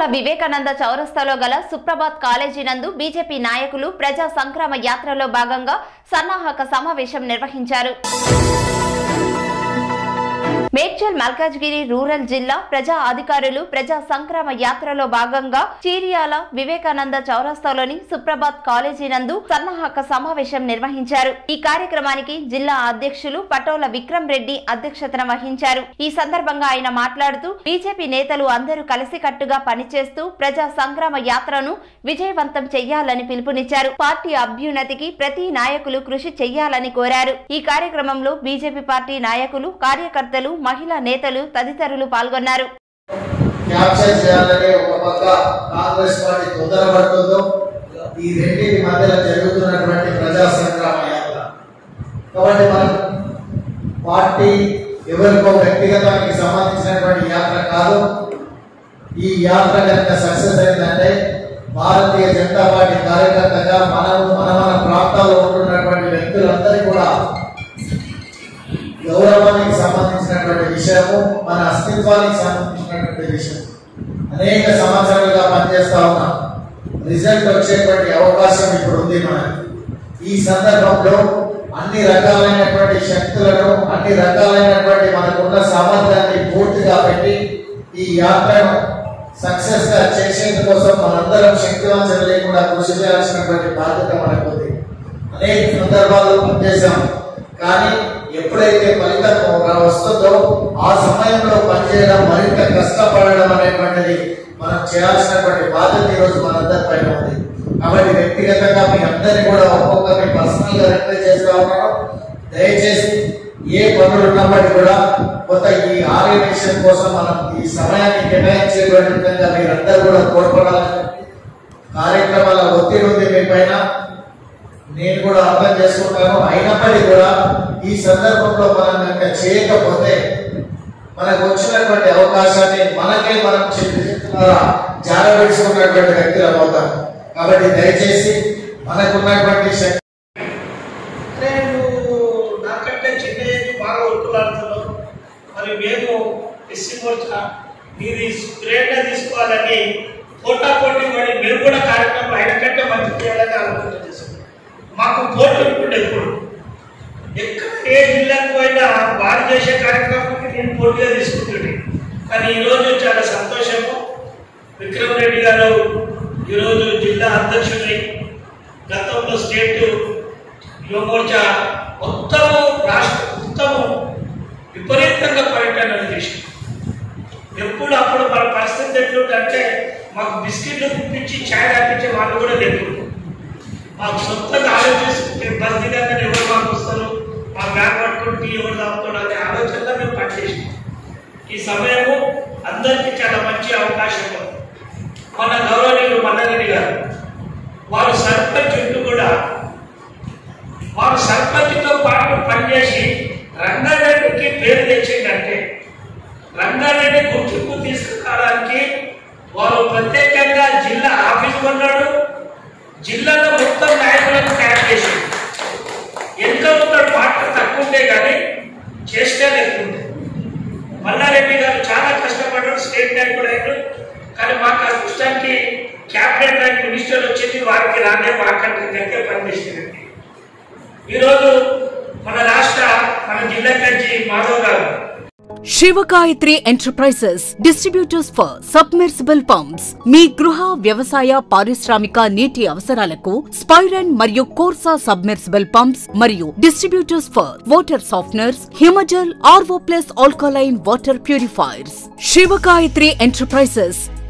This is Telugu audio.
చీర్యాల వివేకానంద చౌరస్తాలో గల సుప్రభాత్ కాలేజీ నందు బీజేపీ నాయకులు ప్రజా సంక్రమ యాత్రలో భాగంగా సన్నాహక సమావేశం నిర్వహించారు మేడ్చల్ మల్కాజ్గిరి రూరల్ జిల్లా ప్రజా అధికారులు ప్రజా సంక్రమ యాత్రలో భాగంగా చీరియాల వివేకానంద చౌరస్తాలోని సుప్రభాత్ కాలేజీ నందు సన్నాహక సమావేశం నిర్వహించారు ఈ కార్యక్రమానికి జిల్లా అధ్యక్షులు పటోల విక్రమ్ రెడ్డి అధ్యక్షతన వహించారు ఈ సందర్భంగా ఆయన మాట్లాడుతూ బీజేపీ నేతలు అందరూ కలిసికట్టుగా పనిచేస్తూ ప్రజా సంగ్రామ యాత్రను విజయవంతం చెయ్యాలని పిలుపునిచ్చారు పార్టీ అభ్యున్నతికి ప్రతి నాయకులు కృషి చెయ్యాలని కోరారు ఈ కార్యక్రమంలో బీజేపీ పార్టీ నాయకులు కార్యకర్తలు మహిళా నేతలు తదితరులు పాల్గొన్నారు క్యాప్చర్ చేయాలని ఒక పక్క కాంగ్రెస్ పార్టీ తొందరపడుతుందో ఈ రెండింటి మధ్యలో జరుగుతున్నటువంటి ప్రజా సంగ్రామ యాత్ర కాబట్టి మనం పార్టీ ఎవరికో వ్యక్తిగతానికి సంబంధించినటువంటి యాత్ర కాదు ఈ యాత్ర కనుక సక్సెస్ అయిందంటే భారతీయ జనతా పార్టీ కార్యకర్తగా మనము మన మన ప్రాంతాల్లో ఉంటున్నటువంటి వ్యక్తులందరికీ కూడా గౌరవానికి సంబంధించినటువంటి విషయము మన అస్తిత్వానికి సంబంధించినటువంటి విషయం అనేక సంవత్సరాలుగా పనిచేస్తా ఉన్నాం రిజల్ట్ వచ్చేటువంటి అవకాశం ఇప్పుడు ఉంది మనకి ఈ సందర్భంలో అన్ని రకాలైనటువంటి శక్తులను అన్ని రకాలైనటువంటి మనకున్న సామర్థ్యాన్ని పూర్తిగా పెట్టి ఈ యాత్రను సక్సెస్ గా చేసేందుకోసం మనందరం శక్తివంచన లేకుండా కృషి చేయాల్సినటువంటి బాధ్యత మనకు ఉంది అనేక సందర్భాల్లో పనిచేశాం కానీ ఎప్పుడైతే ఫలితం వస్తుందో ఆ సమయంలో పనిచేయడం మరింత కష్టపడడం అనేటువంటిది మనం చేయాల్సినటువంటి బాధ్యత ఈరోజు మనందరి పైన ఉంది కాబట్టి వ్యక్తిగతంగా మీ అందరినీ కూడా ఒక్కొక్కరిని పర్సనల్ గా రిక్వెస్ట్ చేస్తా ఉన్నాను దయచేసి ఏ పనులు ఉన్నప్పటికీ కూడా కొంత ఈ ఆర్గనైజేషన్ కోసం మనం ఈ సమయాన్ని కేటాయించేటువంటి విధంగా మీరందరూ కూడా తోడ్పడాలని కార్యక్రమాల ఒత్తిడి ఉంది మీ పైన నేను కూడా అర్థం చేసుకుంటాను అయినప్పటికీ కూడా ఈ సందర్భంలో మనం కనుక చేయకపోతే మనకు వచ్చినటువంటి అవకాశాన్ని మనకే మనం చెప్పి జారబెట్టుకున్నటువంటి వ్యక్తులం అవుతాం కాబట్టి దయచేసి మనకున్నటువంటి శక్తి అరే నువ్వు నాకంటే చిన్న ఏజ్ బాగా ఉరుకులాడుతున్నావు మరి మేము ఎస్సీ మోర్చా మీది గ్రేడ్గా తీసుకోవాలని పోటా పోటీ పడి మేము కూడా కార్యక్రమం ఆయన కంటే మంచి చేయాలని ఆలోచన చేసాం మాకు పోటీ ఉంటుండే ఎప్పుడు ఎక్కడ ఏ జిల్లాకు పోయినా వారు చేసే కార్యక్రమానికి నేను పోటీగా తీసుకుంటుండే కానీ ఈరోజు చాలా సంతోషము విక్రమ్ రెడ్డి గారు ఈరోజు జిల్లా అధ్యక్షుడిని గతంలో స్టేట్ యువమోర్చా మొత్తము రాష్ట్ర మొత్తము విపరీతంగా పర్యటనలు చేసి ఎప్పుడు అప్పుడు మన పరిస్థితి ఎట్లుందంటే మాకు బిస్కెట్లు తిప్పించి ఛాయ్ తాపించే వాళ్ళు కూడా లేరు మాకు సొంతంగా ఆలోచిస్తుంటే బస్ దిగాక ఎవరు మాకు వస్తారు మా బ్యాగ్ పట్టుకుంటే ఎవరు తాగుతాడు అనే ఆలోచనలో మేము పనిచేసాం ఈ సమయము అందరికీ చాలా మంచి అవకాశం మన గౌరవనీయులు మన్నరెడ్డి గారు వారు సర్పంచ్ ఉంటూ కూడా వారు సర్పంచ్తో పాటు పనిచేసి రంగారెడ్డికి పేరు తెచ్చిందంటే రంగారెడ్డి గుర్తింపు తీసుకురావడానికి వారు ప్రత్యేకంగా జిల్లా ఆఫీస్ కొన్నాడు జిల్లాలో మొత్తం నాయకులను తయారు చేసి ఎంత ఉంటాడు పాత్ర తక్కువ ఉంటే కానీ చేస్తే లేకుంటే మల్లారెడ్డి గారు చాలా కష్టపడ్డారు స్టేట్ నాయకుడు అయ్యారు కానీ మాకు ఆ దృష్టానికి క్యాబినెట్ ర్యాంక్ మినిస్టర్ వచ్చింది వారికి రానే మాకంటే గట్టిగా పనిచేసింది ఈరోజు మన రాష్ట్ర మన జిల్లా Kanchi Madhav garu Sivagayathri enterprises distributors for submersible pumps మీ గృహ వ్యవసాయ పారిశ్రామిక నీటి అవసరాలకు స్పైరన్ మరియు కోర్సా సబ్మెర్సిబుల్ పంప్స్ మరియు distributors for water softeners Himajal RO plus alkaline water purifiers Sivagayathri enterprises